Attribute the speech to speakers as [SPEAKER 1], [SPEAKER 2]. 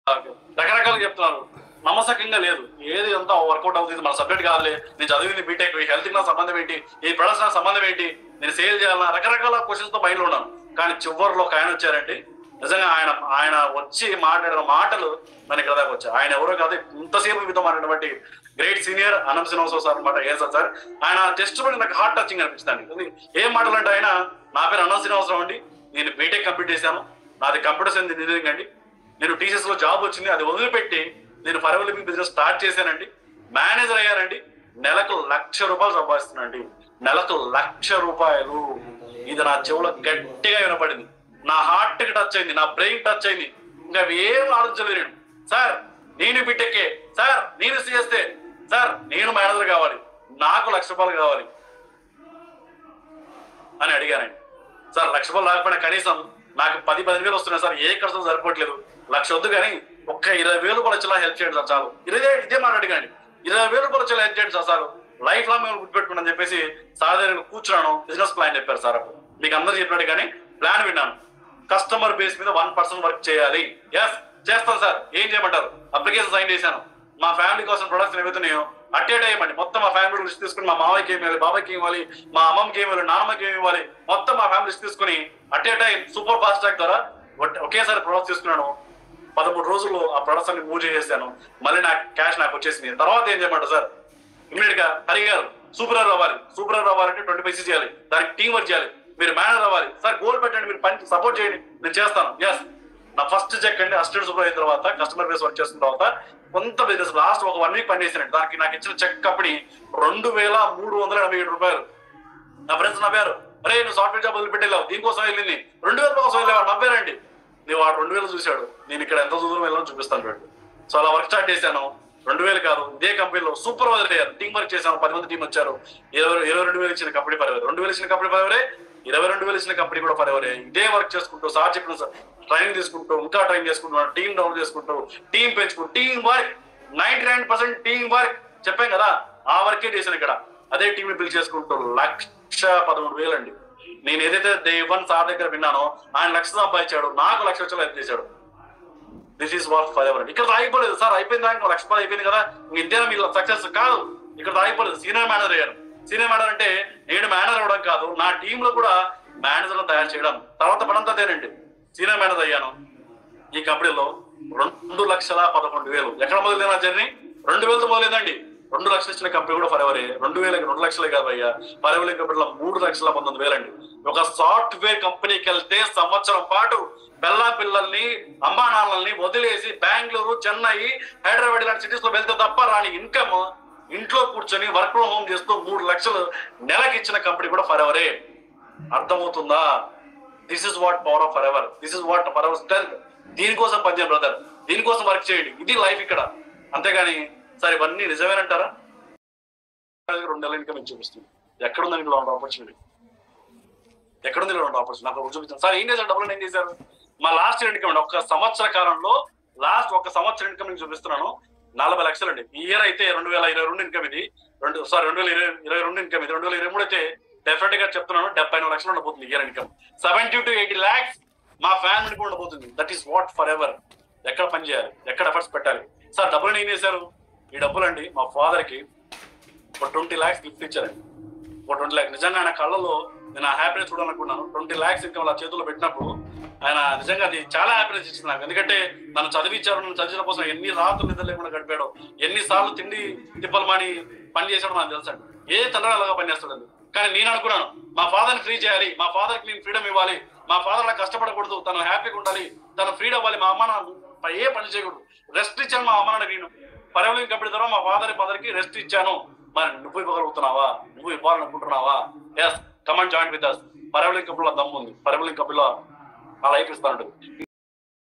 [SPEAKER 1] రకరకాలుగా చెప్తున్నారు నమ్మసకంగా లేదు ఏది అంతా వర్కౌట్ అవుతుంది మన సబ్జెక్ట్ కాదులే నేను చదివింది బీటెక్ హెల్త్ నాకు సంబంధం ఏంటి ఈ ప్రొడక్ట్స్ నాకు సంబంధం ఏంటి నేను సేల్ చేయాలన్నా రకరకాల క్వశ్చన్స్ తో బయట ఉన్నాను కానీ చివరిలో ఒక ఆయన వచ్చారండి నిజంగా ఆయన ఆయన వచ్చి మాట్లాడిన మాటలు నన్ను ఇక్కడ దాకా వచ్చాయి ఆయన ఎవరో కాదు ఇంతసేపు మీతో మాట్లాడినటువంటి great senior Anantha Srinivasarao sir అనమాట ఏ సార్ సార్ ఆయన టెస్ట్ పడి నాకు హార్ట్ టచింగ్ అనిపిస్తుంది ఏం మాటలంటే ఆయన నా పేరు అనంత శ్రీనివాసరావు అండి నేను బీటెక్ కంప్లీట్ చేశాను నాది కంప్యూటర్ సైన్స్ ఇంజనీరింగ్ అండి నేను టీచర్స్ లో జాబ్ వచ్చింది అది వదిలిపెట్టి నేను ఫరవర్ లివింగ్ బిజినెస్ స్టార్ట్ చేశానండి మేనేజర్ అయ్యానండి నెలకు లక్ష రూపాయలు సంపాదిస్తున్నానండి నెలకు లక్ష రూపాయలు ఇది నా చెవులో గట్టిగా వినపడింది నా హార్ట్ కి టచ్ అయింది నా బ్రెయిన్ టచ్ అయింది ఇంకా అవి ఏం ఆలోచించలేదు నేను సార్ నేను బిడ్డకే సార్ నేను చేస్తే సార్ నేను మేనేజర్ కావాలి నాకు లక్ష రూపాయలు కావాలి అని అడిగానండి సార్ లక్ష రూపాయలు రాకపోయినా కనీసం నాకు పది పది వేలు వస్తున్నాయి సార్ ఏ ఖర్చు సరిపోవట్లేదు లక్ష వద్దు కానీ ఒక్క ఇరవై వేలు రూపాయలు వచ్చేలా హెల్ప్ చేయండి సార్ చాలు ఇదే ఇదే మాట అడిగాండి ఇరవై వేలు రూపాయలు వచ్చేలా హెల్ప్ చేయండి సార్ సార్ లైఫ్ లాంగ్ మేము గుర్తుపెట్టుకుని అని చెప్పేసి సార్ దగ్గర కూర్చున్నాను బిజినెస్ ప్లాన్ చెప్పారు సార్ అప్పుడు మీకు అందరూ చెప్పినట్టు కానీ ప్లాన్ విన్నాను కస్టమర్ బేస్ మీద వన్ పర్సెంట్ వర్క్ చేయాలి ఎస్ చేస్తాను సార్ ఏం చేయమంటారు అప్లికేషన్ సైన్ చేశాను మా ఫ్యామిలీ కోసం ప్రొడక్ట్స్ ఏవైతున్నాయో అట్టేట్ అయ్యమండి మొత్తం మా ఫ్యామిలీ లిస్ట్ తీసుకుని మా మామయ్యకి ఏమి ఇవ్వాలి బాబాయ్కి ఏమి ఇవ్వాలి మా అమ్మకి ఏమి ఇవ్వాలి నాన్నమ్మకి ఏమి ఇవ్వాలి మొత్తం మా ఫ్యామిలీ లిస్ట్ తీసుకుని అట్టే టైం సూపర్ ఫాస్ట్ ట్రాక్ ద్వారా ఒట్- ఒకేసారి ప్రొడక్ట్స్ తీసుకున్నాను పదమూడు రోజులు ఆ ప్రొడక్ట్స్ అన్ని మూవ్ చేసేసాను మళ్ళీ నాకు క్యాష్ నాకు వచ్చేసింది తర్వాత ఏం చేయమంటారు సార్ ఇమీడియట్ గా హరి గారు సూపర్ హీరో అవ్వాలి సూపర్ హీరో అవ్వాలంటే ట్వంటీ పైసీ చేయాలి దానికి టీం వర్క్ చేయాలి మీరు మేనేజర్ అవ్వాలి సార్ గోల్ పెట్టండి మీరు పని సపోర్ట్ చేయండి నేను చేస్తాను ఎస్ నా ఫస్ట్ చెక్ అండి అసిస్టెంట్ సూపర్ అయిన తర్వాత కస్టమర్ బేస్ వర్క్ చేసిన తర్వాత కొంత బిజినెస్ లాస్ట్ ఒక వన్ వీక్ పని చేసినట్టు దానికి నాకు ఇచ్చిన చెక్ కంపెనీ రెండు వేల మూడు వందల ఎనభై ఏడు రూపాయలు నా ఫ్రెండ్స్ నవ్వారు అరే నువ్వు సాఫ్ట్వేర్ జాబ్ వదిలిపెట్టేలావు దీనికోసం వెళ్ళింది రెండు వేల కోసం వెళ్ళావు నవ్వారండి నువ్వు వాడు రెండు వేలు చూశాడు నేను ఇక్కడ ఎంత దూరం వెళ్ళాలో చూపిస్తాను చూడండి సో అలా వర్క్ స్టార్ట్ చేశాను రెండు వేలు కాదు ఇదే కంపెనీలో సూపర్వైజర్ అయ్యారు టీం వర్క్ చేశాను పది మంది టీం వచ్చారు ఇరవై ఇరవై రెండు వేలు ఇచ్చిన కంపెనీ పర్వాలేదు రెండు వేలు ఇచ్చిన కంపెనీ పర్వాలే ఇరవై రెండు వేలు ఇచ్చిన కంపెనీ కూడా పర్వాలే ఇదే వర్క్ చేసుకుంటూ సార్ చెప్పిన సార్ ట్రైనింగ్ తీసుకుంటూ ఇంకా ట్రైన్ చేసుకుంటూ టీం డౌన్ చేసుకుంటూ టీం పెంచుకుంటూ team work ninety nine percent team work చెప్పాం కదా ఆ వర్కే చేశాను ఇక్కడ అదే టీం ని బిల్డ్ చేసుకుంటూ లక్ష పదమూడు వేలు అండి నేను ఏదైతే డే వన్ సార్ దగ్గర విన్నానో ఆయన లక్ష సంపాదించాడు నాకు లక్ష వచ్చేలా హెల్ప్ చేశాడు this is work forever ఇక్కడ రాయిపోలేదు సార్ అయిపోయింది దానికి లక్ష రూపాయలు అయిపోయింది కదా ఇంతేనా మీరు సక్సెస్ కాదు ఇక్కడ రాయిపోలేదు సీనియర్ మేనేజర్ అయ్యారు సీనియర్ మేనేజర్ అంటే నేను మేనేజర్ అవ్వడం కాదు నా టీమ్ లో కూడా మేనేజర్ తయారు చేయడం తర్వాత పనంతా అదేనండి సీనియర్ మేనేజర్ అయ్యాను ఈ కంపెనీలో రెండు లక్షల పదకొండు వేలు ఎక్కడ మొదలైన జర్నీ రెండు వేలతో మొదలైందండి రెండు లక్షలు ఇచ్చిన కంపెనీ కూడా ఫరెవరే రెండు వేలకి రెండు లక్షలే కాదు అయ్యా ఫరెవర్ కంపెనీలో మూడు లక్షల పంతొమ్మిది వేలండి ఒక సాఫ్ట్వేర్ కంపెనీకి వెళ్తే సంవత్సరం పాటు బెల్లా పిల్లల్ని అమ్మా నాన్నల్ని వదిలేసి బెంగళూరు చెన్నై హైదరాబాద్ ఇలాంటి సిటీస్ లో వెళ్తే తప్ప రాని ఇన్కమ్ ఇంట్లో కూర్చొని వర్క్ ఫ్రమ్ హోమ్ చేస్తూ మూడు లక్షలు నెలకి ఇచ్చిన కంపెనీ కూడా ఫరెవరే అర్థమవుతుందా this is what power of forever this is what forever strength దీనికోసం పనిచేయండి బ్రదర్ దీనికోసం వర్క్ చేయండి ఇది లైఫ్ ఇక్కడ అంతేగాని సరే ఇవన్నీ నిజమేనంటారా రెండు నెలల ఇన్కమ్ చూపిస్తుంది ఎక్కడుందని ఇక్కడ ఆపర్చునిటీ ఎక్కడుంది ఇలా ఆపర్చునిటీ నాకు ఒకటి చూపించాను సార్ ఏం చేశారు డబ్బులు ఏం చేశారు మా లాస్ట్ ఇయర్ ఇన్కమ్ ఒక సంవత్సర కాలంలో లాస్ట్ ఒక సంవత్సరం ఇన్కమ్ మీకు చూపిస్తున్నాను నలభై లక్షలు అండి ఈ ఇయర్ అయితే రెండు వేల ఇరవై రెండు ఇన్కమ్ ఇది రెండు సారీ రెండు వేల ఇరవై ఇరవై రెండు ఇన్కమ్ ఇది రెండు వేల ఇరవై మూడు అయితే డెఫినెట్ గా చెప్తున్నాను డెబ్బై నాలుగు లక్షలు ఉండబోతుంది year income seventy to eighty lakhs మా ఫ్యామిలీ కూడా ఉండబోతుంది that is what forever ఎక్కడ పని చేయాలి ఎక్కడ ఎఫర్ట్స్ పెట్టాలి సార్ డబ్బులు ఏం చేశారు ఈ డబ్బులు అండి మా ఫాదర్ కి ఒక ట్వంటీ ల్యాక్స్ గిఫ్ట్ ఇచ్చారండి ఒక ట్వంటీ ల్యాక్స్ నిజంగా ఆయన కళ్ళలో నేను ఆ హ్యాపీనెస్ చూడాలనుకున్నాను ట్వంటీ ల్యాక్స్ ఇంకా వాళ్ళ చేతుల్లో పెట్టినప్పుడు ఆయన నిజంగా అది చాలా హ్యాపీనెస్ ఇచ్చింది నాకు ఎందుకంటే నన్ను చదివించారు నన్ను చదివిన కోసం ఎన్ని రాత్రులు నిద్ర లేకుండా గడిపాడు ఎన్ని సార్లు తిండి తిప్పలు మాని పని చేశాడో నాకు తెలుసండి ఏ తండ్రి అలాగా పని చేస్తాడు కానీ నేను అనుకున్నాను మా ఫాదర్ ని ఫ్రీ చేయాలి మా ఫాదర్ కి నేను ఫ్రీడమ్ ఇవ్వాలి మా ఫాదర్ అలా కష్టపడకూడదు తను హ్యాపీగా ఉండాలి తను ఫ్రీడమ్ అవ్వాలి మా అమ్మ నాన్న ఏ పని చేయకూడదు రెస్ట్ ఇచ్చాను మా అమ్మ నాన్న నేను పర్యావరణ కంపెనీ ద్వారా మా ఫాదర్ మదర్ కి రెస్ట్ ఇచ్చాను మరి నువ్వు ఇవ్వగలుగుతున్నావా నువ్వు ఇవ్వాలనుకుంటున్నావా yes come and join with us పర్యావరణ కంపెనీలో దమ్ము ఉంది పర్యావరణ కంపెనీలో ఆ లైఫ్ ఇస్తాను